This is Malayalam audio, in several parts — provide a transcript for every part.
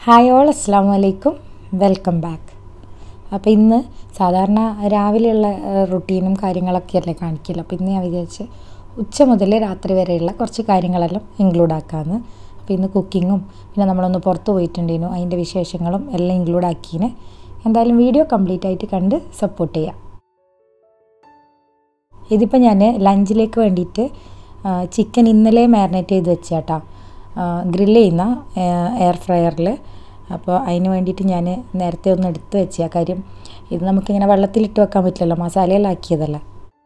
ഹായ് ഓൾ അസ്സാം വലൈക്കും വെൽക്കം ബാക്ക് അപ്പോൾ ഇന്ന് സാധാരണ രാവിലെയുള്ള റുട്ടീനും കാര്യങ്ങളൊക്കെ അല്ലേ കാണിക്കില്ല അപ്പോൾ ഇന്ന് ഞാൻ വിചാരിച്ച് ഉച്ച മുതൽ രാത്രി വരെയുള്ള കുറച്ച് കാര്യങ്ങളെല്ലാം ഇൻക്ലൂഡ് ആക്കാമെന്ന് അപ്പോൾ ഇന്ന് കുക്കിങ്ങും പിന്നെ നമ്മളൊന്ന് പുറത്ത് പോയിട്ടുണ്ടായിരുന്നു അതിൻ്റെ വിശേഷങ്ങളും എല്ലാം ഇൻക്ലൂഡ് ആക്കിന് എന്തായാലും വീഡിയോ കംപ്ലീറ്റ് ആയിട്ട് കണ്ട് സപ്പോർട്ട് ചെയ്യാം ഇതിപ്പോൾ ഞാൻ ലഞ്ചിലേക്ക് വേണ്ടിയിട്ട് ചിക്കൻ ഇന്നലെ മാരിനേറ്റ് ചെയ്ത് വെച്ചാട്ടാ ഗ്രില്ല് ചെയ്യുന്ന എയർ ഫ്രയറിൽ അപ്പോൾ അതിന് വേണ്ടിയിട്ട് ഞാൻ നേരത്തെ ഒന്ന് എടുത്ത് വെച്ച കാര്യം ഇത് നമുക്കിങ്ങനെ വെള്ളത്തിലിട്ട് വെക്കാൻ പറ്റില്ലല്ലോ മസാലയെല്ലാം ആക്കിയതല്ല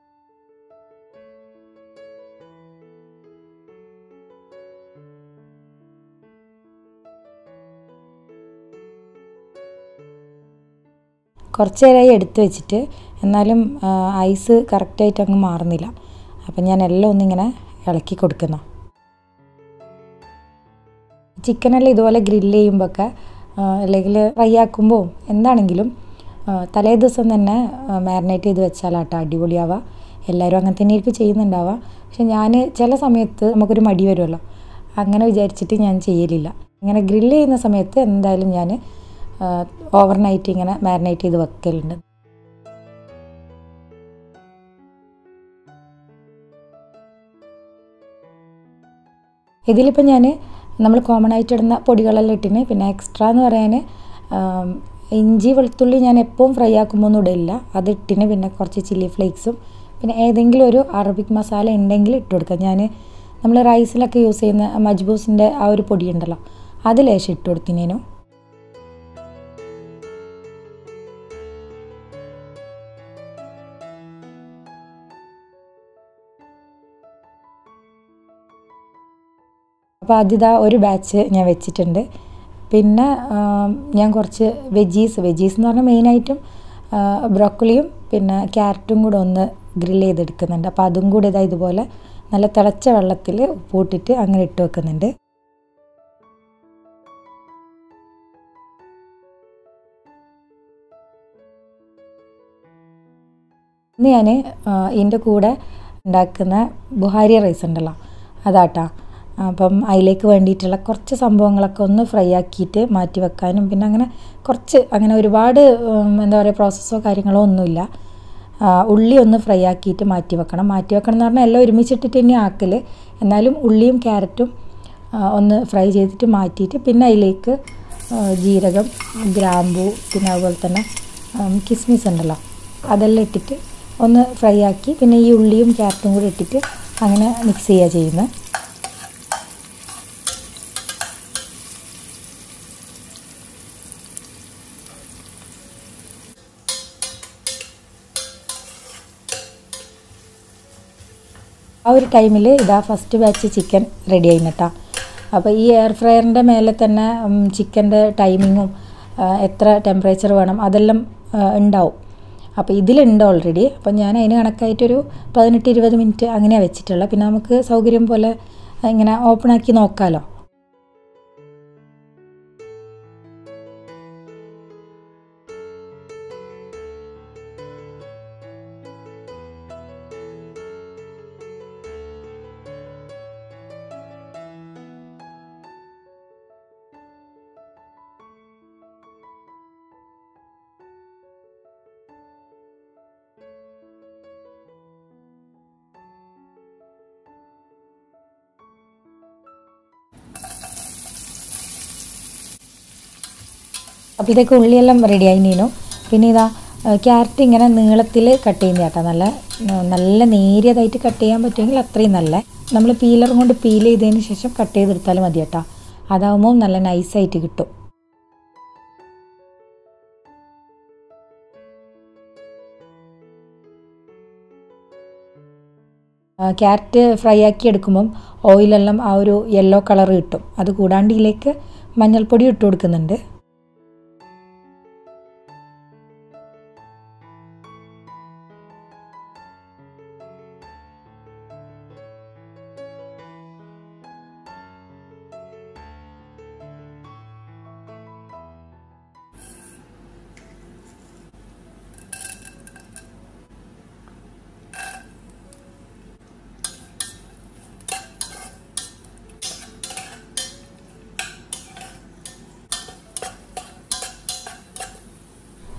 കുറച്ച് നേരമായി എടുത്ത് വെച്ചിട്ട് എന്നാലും ഐസ് കറക്റ്റായിട്ട് അങ്ങ് മാറുന്നില്ല അപ്പം ഞാൻ എല്ലാം ഒന്നിങ്ങനെ ഇളക്കി കൊടുക്കുന്ന ചിക്കനെല്ലാം ഇതുപോലെ ഗ്രില്ല് ചെയ്യുമ്പോഴൊക്കെ അല്ലെങ്കിൽ ഫ്രൈ ആക്കുമ്പോൾ എന്താണെങ്കിലും തലേ ദിവസം തന്നെ മാരിനേറ്റ് ചെയ്ത് വെച്ചാലാട്ടോ അടിപൊളിയാവുക എല്ലാവരും അങ്ങനെ തന്നെ ആയിരിക്കും ചെയ്യുന്നുണ്ടാവുക പക്ഷെ ഞാൻ ചില സമയത്ത് നമുക്കൊരു മടി വരുമല്ലോ അങ്ങനെ വിചാരിച്ചിട്ട് ഞാൻ ചെയ്യലില്ല ഇങ്ങനെ ഗ്രില്ല് ചെയ്യുന്ന സമയത്ത് എന്തായാലും ഞാൻ ഓവർനൈറ്റ് ഇങ്ങനെ മാരിനേറ്റ് ചെയ്ത് വെക്കലുണ്ട് ഇതിലിപ്പോൾ ഞാൻ നമ്മൾ കോമൺ ആയിട്ട് ഇടുന്ന പൊടികളെല്ലാം ഇട്ടിന് പിന്നെ എക്സ്ട്രാ എന്ന് പറയാൻ ഇഞ്ചി വെളുത്തുള്ളി ഞാൻ എപ്പോഴും ഫ്രൈ ആക്കുമ്പോൾ ഒന്നും ഇടില്ല അത് ഇട്ടിന് പിന്നെ കുറച്ച് ചില്ലി ഫ്ലേക്സും പിന്നെ ഏതെങ്കിലും ഒരു അറബിക് മസാല ഉണ്ടെങ്കിൽ ഇട്ട് കൊടുക്കാം ഞാൻ നമ്മൾ റൈസിലൊക്കെ യൂസ് ചെയ്യുന്ന മജ്ബൂസിൻ്റെ ആ ഒരു പൊടി ഉണ്ടല്ലോ അത് ലേശം ഇട്ട് കൊടുത്തിനേനു അപ്പോൾ അതിതാ ഒരു ബാച്ച് ഞാൻ വെച്ചിട്ടുണ്ട് പിന്നെ ഞാൻ കുറച്ച് വെജീസ് വെജീസ് എന്ന് പറഞ്ഞാൽ മെയിനായിട്ടും ബ്രോക്കോളിയും പിന്നെ ക്യാരറ്റും കൂടെ ഒന്ന് ഗ്രില്ല് ചെയ്തെടുക്കുന്നുണ്ട് അപ്പോൾ അതും കൂടെ ഇതാ ഇതുപോലെ നല്ല തിളച്ച വെള്ളത്തിൽ ഉപ്പിട്ടിട്ട് അങ്ങനെ ഇട്ട് വെക്കുന്നുണ്ട് ഇന്ന് ഞാൻ ഇതിൻ്റെ കൂടെ ഉണ്ടാക്കുന്ന ബുഹാരി റൈസ് ഉണ്ടല്ലോ അതാട്ടാ അപ്പം അതിലേക്ക് വേണ്ടിയിട്ടുള്ള കുറച്ച് സംഭവങ്ങളൊക്കെ ഒന്ന് ഫ്രൈ ആക്കിയിട്ട് മാറ്റി വെക്കാനും പിന്നെ അങ്ങനെ കുറച്ച് അങ്ങനെ ഒരുപാട് എന്താ പറയുക പ്രോസസ്സോ കാര്യങ്ങളോ ഒന്നുമില്ല ഉള്ളി ഒന്ന് ഫ്രൈ ആക്കിയിട്ട് മാറ്റി വെക്കണം മാറ്റി വെക്കണം എന്ന് പറഞ്ഞാൽ എല്ലാം ഒരുമിച്ചിട്ടിട്ട് തന്നെ ആക്കൽ എന്നാലും ഉള്ളിയും ക്യാരറ്റും ഒന്ന് ഫ്രൈ ചെയ്തിട്ട് മാറ്റിയിട്ട് പിന്നെ അതിലേക്ക് ജീരകം ഗ്രാമ്പു പിന്നെ അതുപോലെ തന്നെ കിസ്മിസ് ഉണ്ടല്ലോ അതെല്ലാം ഇട്ടിട്ട് ഒന്ന് ഫ്രൈ ആക്കി പിന്നെ ഈ ഉള്ളിയും ക്യാരറ്റും കൂടി ഇട്ടിട്ട് അങ്ങനെ മിക്സ് ചെയ്യുക ചെയ്യുന്നത് ആ ഒരു ടൈമിൽ ഇതാ ഫസ്റ്റ് ബാച്ച് ചിക്കൻ റെഡി ആയിട്ടാ അപ്പോൾ ഈ എയർ ഫ്രയറിൻ്റെ മേലെ തന്നെ ചിക്കൻ്റെ ടൈമിങ്ങും എത്ര ടെമ്പറേച്ചർ വേണം അതെല്ലാം ഉണ്ടാവും അപ്പോൾ ഇതിലുണ്ട് ഓൾറെഡി അപ്പോൾ ഞാൻ അതിന് കണക്കായിട്ടൊരു പതിനെട്ട് ഇരുപത് മിനിറ്റ് അങ്ങനെയാണ് വെച്ചിട്ടുള്ളത് പിന്നെ നമുക്ക് സൗകര്യം പോലെ ഇങ്ങനെ ഓപ്പൺ ആക്കി നോക്കാമല്ലോ അപ്പോഴത്തേക്ക് ഉള്ളിയെല്ലാം റെഡി ആയിനീനു പിന്നെ ഇതാ ക്യാരറ്റ് ഇങ്ങനെ നീളത്തിൽ കട്ട് ചെയ്യുന്ന കേട്ടോ നല്ല നല്ല നേരിയതായിട്ട് കട്ട് ചെയ്യാൻ പറ്റുമെങ്കിൽ അത്രയും നല്ല നമ്മൾ പീലർ കൊണ്ട് പീൽ ചെയ്തതിന് ശേഷം കട്ട് ചെയ്തെടുത്താലും മതി കേട്ടോ അതാവുമ്പോൾ നല്ല നൈസായിട്ട് കിട്ടും ക്യാരറ്റ് ഫ്രൈ ആക്കി എടുക്കുമ്പം ഓയിലെല്ലാം ആ ഒരു യെല്ലോ കളർ കിട്ടും അത് കൂടാണ്ട് ഇതിലേക്ക് മഞ്ഞൾപ്പൊടി ഇട്ട് കൊടുക്കുന്നുണ്ട്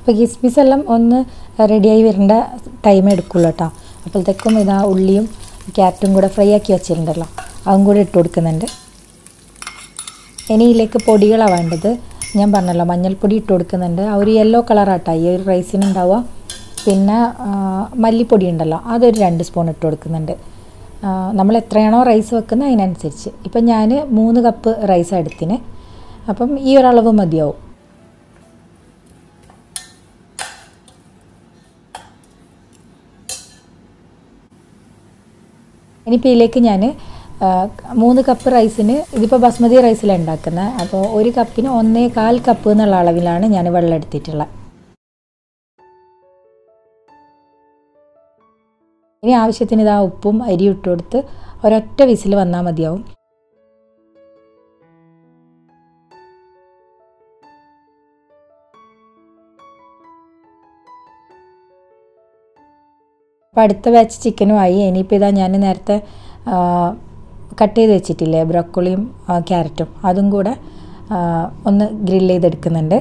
അപ്പോൾ കിസ്മിസ് എല്ലാം ഒന്ന് റെഡിയായി വരേണ്ട ടൈം എടുക്കുള്ളൂ കേട്ടോ അപ്പോഴത്തേക്കും ഇതാ ഉള്ളിയും ക്യാരറ്റും കൂടെ ഫ്രൈ ആക്കി വെച്ചിട്ടുണ്ടല്ലോ അതും കൂടെ ഇട്ട് കൊടുക്കുന്നുണ്ട് ഇനി ഇതിലേക്ക് പൊടികളാണ് വേണ്ടത് ഞാൻ പറഞ്ഞല്ലോ മഞ്ഞൾപ്പൊടി ഇട്ട് കൊടുക്കുന്നുണ്ട് ആ ഒരു യെല്ലോ കളറാട്ടോ ഈ ഒരു റൈസിന് ഉണ്ടാവുക പിന്നെ ആ, മല്ലിപ്പൊടി ഉണ്ടല്ലോ അതൊരു രണ്ട് സ്പൂൺ ഇട്ട് കൊടുക്കുന്നുണ്ട് ആ, നമ്മൾ എത്രയാണോ റൈസ് വെക്കുന്നത് അതിനനുസരിച്ച് ഇപ്പം ഞാൻ മൂന്ന് കപ്പ് റൈസ് എടുത്തിന് അപ്പം ഈ ഒരളവ് മതിയാവും ഇനിയിപ്പോൾ ഇതിലേക്ക് ഞാൻ മൂന്ന് കപ്പ് റൈസിന് ഇതിപ്പോൾ ബസ്മതി റൈസിലാണ് ഉണ്ടാക്കുന്നത് അപ്പോൾ ഒരു കപ്പിന് ഒന്നേ കാൽ കപ്പ് എന്നുള്ള അളവിലാണ് ഞാൻ വെള്ളം എടുത്തിട്ടുള്ളത് ഇനി ആവശ്യത്തിന് ഇതാ ഉപ്പും അരിയും ഇട്ട് കൊടുത്ത് ഒരൊറ്റ വിസിൽ വന്നാൽ മതിയാവും അപ്പോൾ അടുത്ത ബാച്ച് ചിക്കനും ആയി ഇനിയിപ്പോൾ ഇതാ ഞാൻ നേരത്തെ കട്ട് ചെയ്ത് വെച്ചിട്ടില്ലേ ബ്രോക്കോളിയും ക്യാരറ്റും അതും കൂടെ ആ, ഒന്ന് ഗ്രില്ല് ചെയ്തെടുക്കുന്നുണ്ട്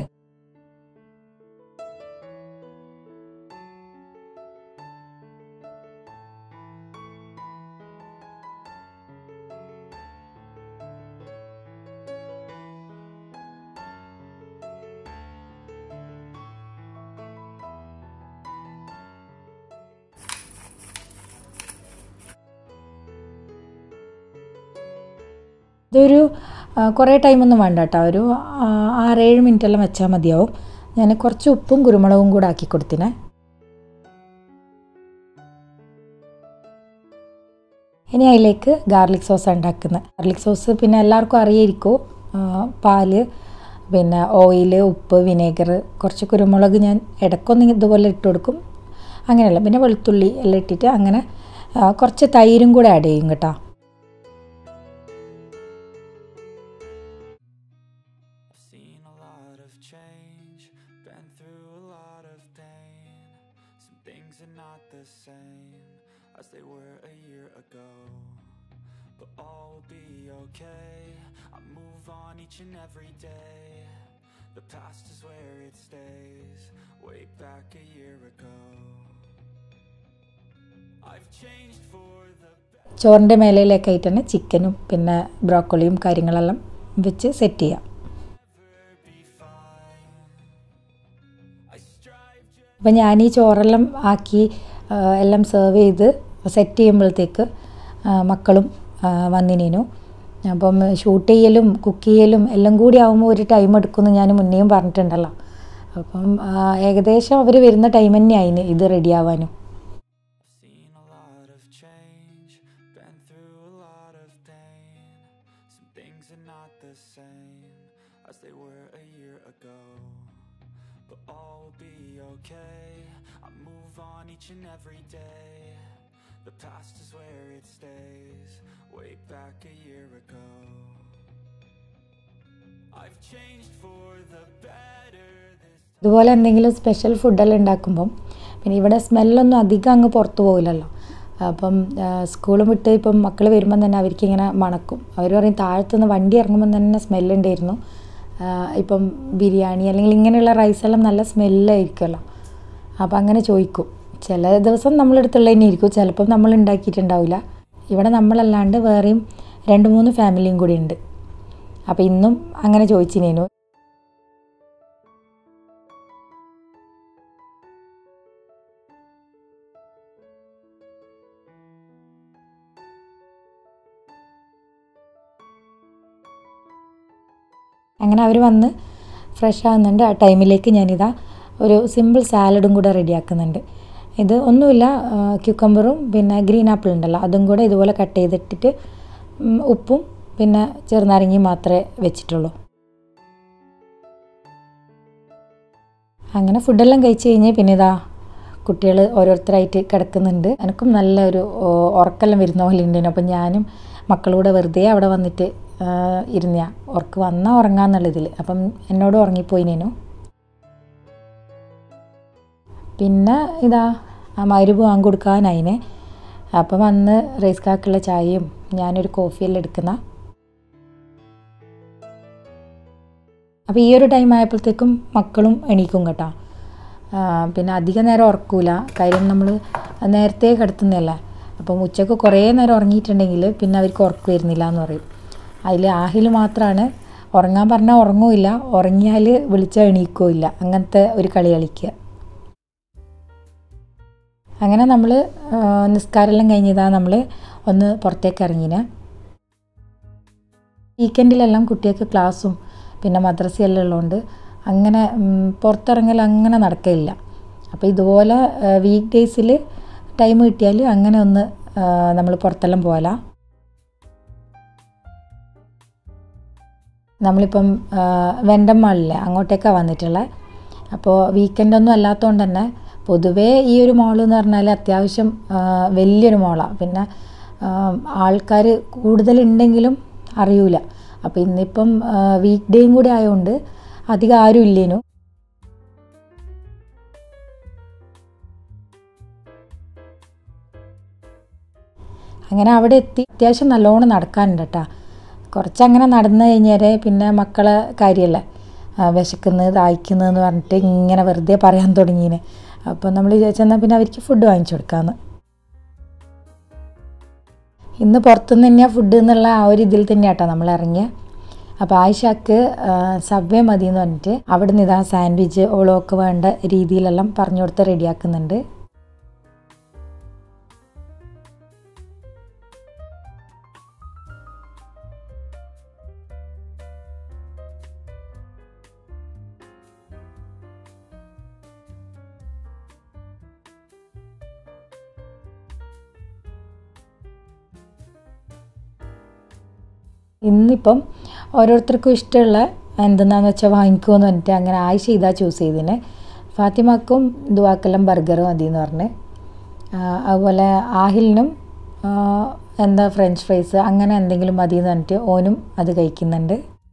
ഇതൊരു ആ, കുറേ ടൈമൊന്നും വേണ്ട കേട്ടോ ഒരു ആ, ആറേഴ് മിനിറ്റെല്ലാം വെച്ചാൽ മതിയാവും ഞാൻ കുറച്ച് ഉപ്പും കുരുമുളകും കൂടെ ആക്കി കൊടുത്തിനെ ഇനി അതിലേക്ക് ഗാർലിക് സോസ് ഉണ്ടാക്കുന്നത് ഗാർലിക് സോസ് പിന്നെ എല്ലാവർക്കും അറിയായിരിക്കും ആ, പാല് പിന്നെ ഓയിൽ ഉപ്പ് വിനേഗർ കുറച്ച് കുരുമുളക് ഞാൻ ഇടയ്ക്കൊന്ന് ഇതുപോലെ ഇട്ട് കൊടുക്കും അങ്ങനെയല്ല പിന്നെ വെളുത്തുള്ളി എല്ലാം ഇട്ടിട്ട് അങ്ങനെ ആ, കുറച്ച് തൈരും കൂടെ ആഡ് ചെയ്യും കേട്ടോ I've seen a lot of change, been through a lot of pain. Some things are not the same as they were a year ago. But all will be okay. I move on each and every day. The past is where it stays, way back a year ago. I've changed for the better. ചോറിൻ്റെ മേലയിലേക്കായിട്ട് തന്നെ ചിക്കനും പിന്നെ ബ്രോക്കോളിയും കാര്യങ്ങളെല്ലാം വെച്ച് സെറ്റ് ചെയ്യാം be fine. I strive just അപ്പം ഞാൻ ഈ ചോറെല്ലാം ആക്കി ആ, എല്ലാം സെർവ് ചെയ്ത് സെറ്റ് ചെയ്യുമ്പോഴത്തേക്ക് ആ, മക്കളും ആ, വന്നിനീനു അപ്പം ഷൂട്ട് ചെയ്യലും കുക്ക് ചെയ്യലും എല്ലാം കൂടി ആകുമ്പോൾ ഒരു ടൈം എടുക്കുമെന്ന് ഞാൻ മുന്നേയും പറഞ്ഞിട്ടുണ്ടല്ലോ അപ്പം ആ, ഏകദേശം അവർ വരുന്ന ടൈം തന്നെയായിന് ഇത് റെഡിയാവാനും Seen a lot of change, been through a lot of pain. Some things are not the same as they were a year ago. But all will be okay. I move on each and every day. The past is where it stays, way back a year ago. I've changed for the better this ഇതുപോലെ എന്തെങ്കിലും സ്പെഷ്യൽ ഫുഡെല്ലാം ഉണ്ടാക്കുമ്പം പിന്നെ ഇവിടെ സ്മെല്ലൊന്നും അധികം അങ്ങ് പുറത്തു പോകില്ലല്ലോ അപ്പം സ്കൂളും വിട്ട് ഇപ്പം മക്കൾ വരുമ്പം തന്നെ അവർക്ക് ഇങ്ങനെ മണക്കും അവർ പറയും താഴത്തുനിന്ന് വണ്ടി ഇറങ്ങുമ്പം തന്നെ സ്മെല്ലുണ്ടായിരുന്നു ഇപ്പം ബിരിയാണി അല്ലെങ്കിൽ ഇങ്ങനെയുള്ള റൈസെല്ലാം നല്ല സ്മെല്ലായിരിക്കുമല്ലോ അപ്പം അങ്ങനെ ചോദിക്കും ചില ദിവസം നമ്മളെടുത്തുള്ള തന്നെ ഇരിക്കും ചിലപ്പം നമ്മൾ ഉണ്ടാക്കിയിട്ടുണ്ടാവില്ല ഇവിടെ നമ്മളല്ലാണ്ട് വേറെയും രണ്ട് മൂന്ന് ഫാമിലിയും കൂടി ഉണ്ട് അപ്പം ഇന്നും അങ്ങനെ ചോദിച്ചിനേനു അങ്ങനെ അവർ വന്ന് ഫ്രഷ് ആകുന്നുണ്ട് ആ ടൈമിലേക്ക് ഞാനിതാ ഒരു സിമ്പിൾ സാലഡും കൂടെ റെഡിയാക്കുന്നുണ്ട് ഇത് ഒന്നുമില്ല ക്യൂക്കമ്പറും പിന്നെ ഗ്രീൻ ആപ്പിൾ ഉണ്ടല്ലോ അതും കൂടെ ഇതുപോലെ കട്ട് ചെയ്തിട്ടിട്ട് ഉം, ഉപ്പും പിന്നെ ചെറുനാരങ്ങയും മാത്രമേ വെച്ചിട്ടുള്ളൂ അങ്ങനെ ഫുഡെല്ലാം കഴിച്ച് കഴിഞ്ഞ് പിന്നെ ഇതാ കുട്ടികൾ ഓരോരുത്തരായിട്ട് കിടക്കുന്നുണ്ട് എനിക്കും നല്ല ഒരു ഓ, ഉറക്കെല്ലാം വരുന്ന പോലെ ഉണ്ടായിരുന്നു അപ്പം ഞാനും മക്കളൂടെ വെറുതെ അവിടെ വന്നിട്ട് ഇരുന്ന ഉറക്ക് വന്നാൽ ഉറങ്ങാന്നുള്ളതിൽ അപ്പം എന്നോട് ഉറങ്ങിപ്പോയിനേനു പിന്നെ ഇതാ ആ മരുവ് വാങ്ങി കൊടുക്കാനായിനെ അപ്പം വന്ന് റൈസ് കാക്കുള്ള ചായയും ഞാനൊരു കോഫിയെല്ലാം എടുക്കുന്ന അപ്പോൾ ഈ ഒരു ടൈം ആയപ്പോഴത്തേക്കും മക്കളും എണീക്കും കേട്ടോ ആ, പിന്നെ അധിക നേരം ഉറക്കൂല കാര്യം നമ്മൾ നേരത്തെ കിടത്തുന്നതല്ലേ അപ്പം ഉച്ചക്ക് കുറേ നേരം ഉറങ്ങിയിട്ടുണ്ടെങ്കിൽ പിന്നെ അവർക്ക് ഉറക്കം വരുന്നില്ല എന്ന് പറയും അതിൽ ആഹിൽ മാത്രമാണ് ഉറങ്ങാൻ പറഞ്ഞാൽ ഉറങ്ങൂല്ല ഉറങ്ങിയാൽ വിളിച്ചാൽ എണീക്കുകയില്ല അങ്ങനത്തെ ഒരു കളി കളിക്കുക അങ്ങനെ നമ്മൾ നിസ്കാരമെല്ലാം കഴിഞ്ഞതാ നമ്മൾ ഒന്ന് പുറത്തേക്ക് ഇറങ്ങിന് വീക്കെൻഡിലെല്ലാം കുട്ടികൾക്ക് ക്ലാസ്സും പിന്നെ മദ്രസയെല്ലാം ഉള്ളതുകൊണ്ട് അങ്ങനെ ഉം, പുറത്തിറങ്ങൽ അങ്ങനെ നടക്കില്ല അപ്പോൾ ഇതുപോലെ വീക്ക് ഡേയ്സിൽ ടൈം കിട്ടിയാൽ അങ്ങനെ ഒന്ന് നമ്മൾ പുറത്തെല്ലാം പോകലാ നമ്മളിപ്പം വെണ്ടമ്മാളില്ലേ അങ്ങോട്ടേക്കാണ് വന്നിട്ടുള്ളത് അപ്പോൾ വീക്കെൻഡൊന്നും അല്ലാത്തതുകൊണ്ട് തന്നെ പൊതുവേ ഈ ഒരു മോള് എന്ന് പറഞ്ഞാൽ അത്യാവശ്യം ആ, വലിയൊരു മോളാണ് പിന്നെ ആൾക്കാർ കൂടുതലുണ്ടെങ്കിലും അറിയൂല അപ്പോൾ ഇന്നിപ്പം വീക്ക് ഡേയും കൂടി ആയതുകൊണ്ട് അധികം ആരും ഇല്ലേനു അങ്ങനെ അവിടെ എത്തി അത്യാവശ്യം നല്ലോണം നടക്കാനുണ്ട് കേട്ടോ കുറച്ചങ്ങനെ നടന്നു കഴിഞ്ഞാൽ പിന്നെ മക്കളെ കാര്യമല്ലേ ആ, വിശക്കുന്നത് ദാഹിക്കുന്നതെന്ന് പറഞ്ഞിട്ട് ഇങ്ങനെ വെറുതെ പറയാൻ തുടങ്ങീന് അപ്പോൾ നമ്മൾ വിചാരിച്ചെന്നാൽ പിന്നെ അവർക്ക് ഫുഡ് വാങ്ങിച്ചു കൊടുക്കാമെന്ന് ഇന്ന് പുറത്തുനിന്ന് തന്നെയാണ് ഫുഡ് എന്നുള്ള ആ ഒരു ഇതിൽ തന്നെയാട്ടോ നമ്മൾ ഇറങ്ങിയത് അപ്പോൾ ആയിഷക്ക് സബ്വേ മതി എന്ന് പറഞ്ഞിട്ട് അവിടെ നിന്ന് ഇതാ സാൻഡ്വിച്ച് ഓളോക്ക് വേണ്ട രീതിയിലെല്ലാം പറഞ്ഞു കൊടുത്ത് റെഡിയാക്കുന്നുണ്ട് ഇന്നിപ്പം ഓരോരുത്തർക്കും ഇഷ്ടമുള്ള എന്തെന്നാന്ന് വെച്ചാൽ വാങ്ങിക്കുമെന്ന് പറഞ്ഞിട്ട് അങ്ങനെ ആയിഷ ഇതാ ചൂസ് ചെയ്തിന് ഫാത്തിമക്കും ദുവാക്കെല്ലാം ബർഗർ മതി എന്ന് പറഞ്ഞ് ആ, അതുപോലെ ആഹിലിനും ആ, എന്താ ഫ്രഞ്ച് ഫ്രൈസ് അങ്ങനെ എന്തെങ്കിലും മതി എന്ന് പറഞ്ഞിട്ട് ഓനും അത് കഴിക്കുന്നുണ്ട്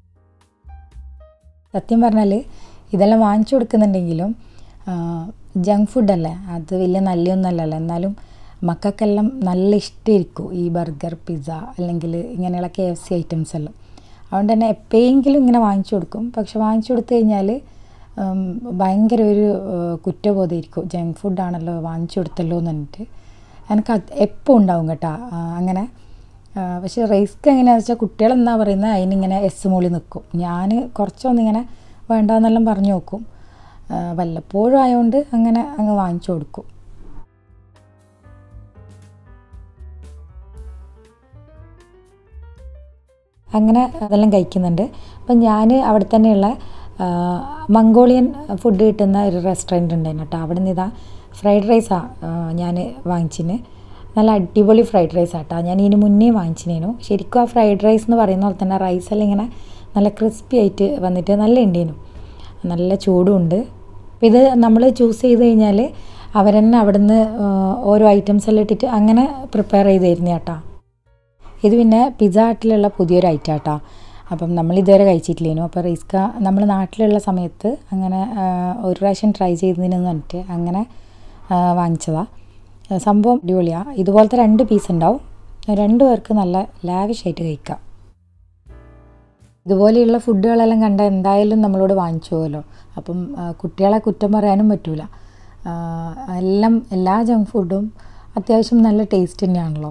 സത്യം പറഞ്ഞാൽ ഇതെല്ലാം വാങ്ങിച്ചു കൊടുക്കുന്നുണ്ടെങ്കിലും ജങ്ക് ഫുഡല്ലേ അത് വലിയ നല്ലയൊന്നല്ലല്ലോ എന്നാലും മക്കൾക്കെല്ലാം നല്ല ഇഷ്ടമായിരിക്കും ഈ ബർഗർ പിസ്സ അല്ലെങ്കിൽ ഇങ്ങനെയുള്ള കെ എഫ് സി ഐറ്റംസ് എല്ലാം അതുകൊണ്ട് തന്നെ എപ്പോഴെങ്കിലും ഇങ്ങനെ വാങ്ങിച്ചു കൊടുക്കും പക്ഷെ വാങ്ങിച്ചു കൊടുത്തു കഴിഞ്ഞാൽ ഉം, ഭയങ്കര ഒരു ഏഹ്, കുറ്റബോധമായിരിക്കും ജങ്ക് ഫുഡാണല്ലോ വാങ്ങിച്ചു കൊടുത്തല്ലോ എന്ന് പറഞ്ഞിട്ട് എനിക്ക് അത് എപ്പോൾ ഉണ്ടാവും കേട്ടോ ആ, അങ്ങനെ ആ, പക്ഷേ റിസ്ക് എങ്ങനെയാണെന്ന് വെച്ചാൽ കുട്ടികളെന്താ പറയുന്നത് അതിനിങ്ങനെ എസ് മൂളി നിൽക്കും ഞാൻ കുറച്ചൊന്നിങ്ങനെ വേണ്ടാന്നെല്ലാം പറഞ്ഞു നോക്കും ആ, വല്ലപ്പോഴും ആയതുകൊണ്ട് അങ്ങനെ അങ്ങ് വാങ്ങിച്ചു കൊടുക്കും അങ്ങനെ അതെല്ലാം കഴിക്കുന്നുണ്ട് അപ്പം ഞാൻ അവിടെ തന്നെയുള്ള ആ, മംഗോളിയൻ ഫുഡ് കിട്ടുന്ന ഒരു റെസ്റ്റോറൻറ്റ് ഉണ്ടായിരുന്നു കേട്ടോ അവിടെ നിന്ന് ഇതാ ഫ്രൈഡ് റൈസാണ് ഞാൻ വാങ്ങിച്ചിന് നല്ല അടിപൊളി ഫ്രൈഡ് റൈസ് ആട്ടോ ഞാൻ ഇതിന് മുന്നേ വാങ്ങിച്ചിനേനു ശരിക്കും ആ ഫ്രൈഡ് റൈസ് എന്ന് പറയുന്ന പോലെ തന്നെ റൈസെല്ലാം ഇങ്ങനെ നല്ല ക്രിസ്പി ആയിട്ട് വന്നിട്ട് നല്ല ഉണ്ടേനു നല്ല ചൂടും ഉണ്ട് അപ്പോൾ ഇത് നമ്മൾ ചൂസ് ചെയ്ത് കഴിഞ്ഞാൽ അവരെന്നെ അവിടുന്ന് ആ, ഓരോ ഐറ്റംസ് എല്ലാം ഇട്ടിട്ട് അങ്ങനെ പ്രിപ്പയർ ചെയ്ത് തരുന്ന കേട്ടോ ഇത് പിന്നെ പിസ്സ ഹട്ടിലുള്ള പുതിയൊരു ഐറ്റം കേട്ടോ അപ്പം നമ്മൾ ഇതുവരെ കഴിച്ചിട്ടില്ലേനു അപ്പോൾ റൈസ്ക നമ്മൾ നാട്ടിലുള്ള സമയത്ത് അങ്ങനെ ആ, ഒരു പ്രാവശ്യം ട്രൈ ചെയ്തതിനെന്ന് പറഞ്ഞിട്ട് അങ്ങനെ വാങ്ങിച്ചതാണ് സംഭവം അടിപൊളിയാണ് ഇതുപോലത്തെ രണ്ട് പീസ് ഉണ്ടാവും രണ്ട് പേർക്ക് നല്ല ലാവിഷായിട്ട് കഴിക്കാം ഇതുപോലെയുള്ള ഫുഡുകളെല്ലാം കണ്ടാൽ എന്തായാലും നമ്മളോട് വാങ്ങിച്ചു പോകുമല്ലോ അപ്പം ആ, കുട്ടികളെ കുറ്റം പറയാനും പറ്റൂല ആ, എല്ലാം എല്ലാ ജങ്ക് ഫുഡും അത്യാവശ്യം നല്ല ടേസ്റ്റ് തന്നെയാണല്ലോ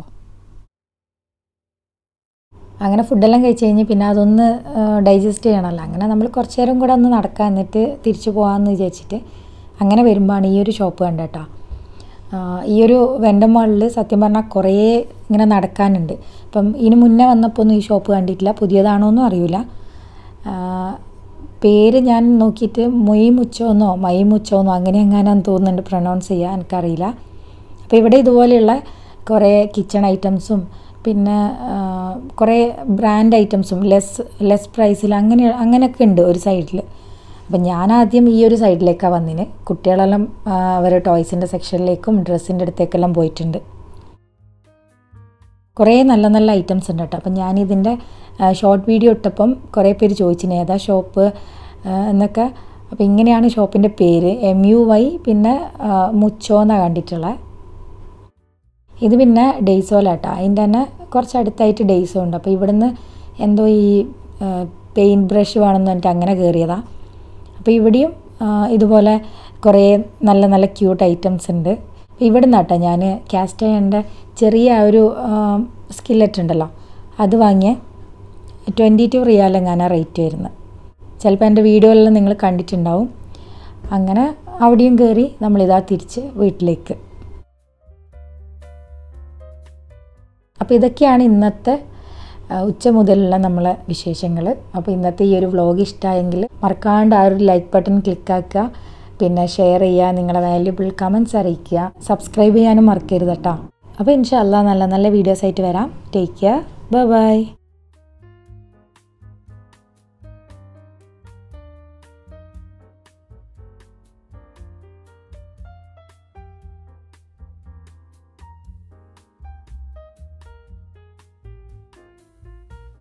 അങ്ങനെ ഫുഡെല്ലാം കഴിച്ച് കഴിഞ്ഞ് പിന്നെ അതൊന്ന് ഡൈജസ്റ്റ് ചെയ്യണമല്ലോ അങ്ങനെ നമ്മൾ കുറച്ച് നേരം കൂടെ ഒന്ന് നടക്കാം എന്നിട്ട് തിരിച്ചു പോകാമെന്ന് വിചാരിച്ചിട്ട് അങ്ങനെ വരുമ്പോഴാണ് ഈ ഒരു ഷോപ്പ് കണ്ടേട്ടോ ഈ ഒരു വെണ്ടമാളിൽ സത്യം പറഞ്ഞാൽ കുറേ ഇങ്ങനെ നടക്കാനുണ്ട് ഇപ്പം ഇതിന് മുന്നേ വന്നപ്പോൾ ഒന്നും ഈ ഷോപ്പ് കണ്ടിട്ടില്ല പുതിയതാണോ എന്നും അറിയില്ല ആ, പേര് ഞാൻ നോക്കിയിട്ട് മൊയ് മുച്ചോന്നോ മൈ മുച്ചോന്നോ അങ്ങനെ എങ്ങാനാന്ന് തോന്നുന്നുണ്ട് പ്രൊനൗൺസ് ചെയ്യാൻ എനിക്കറിയില്ല അപ്പോൾ ഇവിടെ ഇതുപോലെയുള്ള കുറേ കിച്ചൺ ഐറ്റംസും പിന്നെ ആ, കുറേ ബ്രാൻഡ് ഐറ്റംസും ലെസ് ലെസ് പ്രൈസിൽ അങ്ങനെ അങ്ങനെയൊക്കെ ഉണ്ട് ഒരു സൈഡിൽ അപ്പം ഞാൻ ആദ്യം ഈ ഒരു സൈഡിലേക്കാണ് വന്നിന് കുട്ടികളെല്ലാം ആ, അവരെ ടോയ്സിൻ്റെ സെക്ഷനിലേക്കും ഡ്രസ്സിൻ്റെ അടുത്തേക്കെല്ലാം പോയിട്ടുണ്ട് കുറേ നല്ല നല്ല ഐറ്റംസ് ഉണ്ട് കേട്ടോ അപ്പം ഞാനിതിൻ്റെ ഷോർട്ട് വീഡിയോ ഇട്ടപ്പം കുറേ പേര് ചോദിച്ചിന് ഏതാ ഷോപ്പ് എന്നൊക്കെ അപ്പോൾ ഇങ്ങനെയാണ് ഷോപ്പിൻ്റെ പേര് എം യു വൈ പിന്നെ ആ, മുച്ചോ എന്നാണ് കണ്ടിട്ടുള്ളത് ഇത് പിന്നെ ഡെയ്സോലാട്ടോ അതിൻ്റെ തന്നെ കുറച്ച് അടുത്തായിട്ട് ഡെയ്സോ ഉണ്ട് അപ്പോൾ ഇവിടുന്ന് എന്തോ ഈ പെയിൻറ്റ് ബ്രഷ് വേണമെന്ന് പറഞ്ഞിട്ട് അങ്ങനെ കയറിയതാണ് അപ്പോൾ ഇവിടെയും ആ, ഇതുപോലെ കുറേ നല്ല നല്ല ക്യൂട്ട് ഐറ്റംസ് ഉണ്ട് ഇവിടെ നിന്നാട്ടോ ഞാൻ കാസ്റ്റ് അയണിൻ്റെ ചെറിയ ആ ഒരു സ്കില്ലറ്റ് ഉണ്ടല്ലോ അത് വാങ്ങിയ ട്വൻറ്റി ടു റിയാലെങ്ങാനാണ് റേറ്റ് വരുന്നത് ചിലപ്പോൾ എൻ്റെ വീഡിയോയിലെല്ലാം നിങ്ങൾ കണ്ടിട്ടുണ്ടാവും അങ്ങനെ അവിടെയും കയറി നമ്മളിതാ തിരിച്ച് വീട്ടിലേക്ക് അപ്പോൾ ഇതൊക്കെയാണ് ഇന്നത്തെ ആ, ഉച്ച മുതലുള്ള നമ്മളെ വിശേഷങ്ങൾ അപ്പോൾ ഇന്നത്തെ ഈ ഒരു വ്ലോഗ് ഇഷ്ടമായെങ്കിൽ മറക്കാണ്ട് ആ ഒരു ലൈക്ക് ബട്ടൺ ക്ലിക്കാക്കുക പിന്നെ ഷെയർ ചെയ്യുക നിങ്ങളുടെ വാല്യുബിൾ കമൻസ് അറിയിക്കുക സബ്സ്ക്രൈബ് ചെയ്യാനും മറക്കരുത് കേട്ടോ അപ്പോൾ ഇൻഷാല്ല നല്ല നല്ല വീഡിയോസ് ആയിട്ട് വരാം ടേക്ക് കെയർ ബൈ ബൈ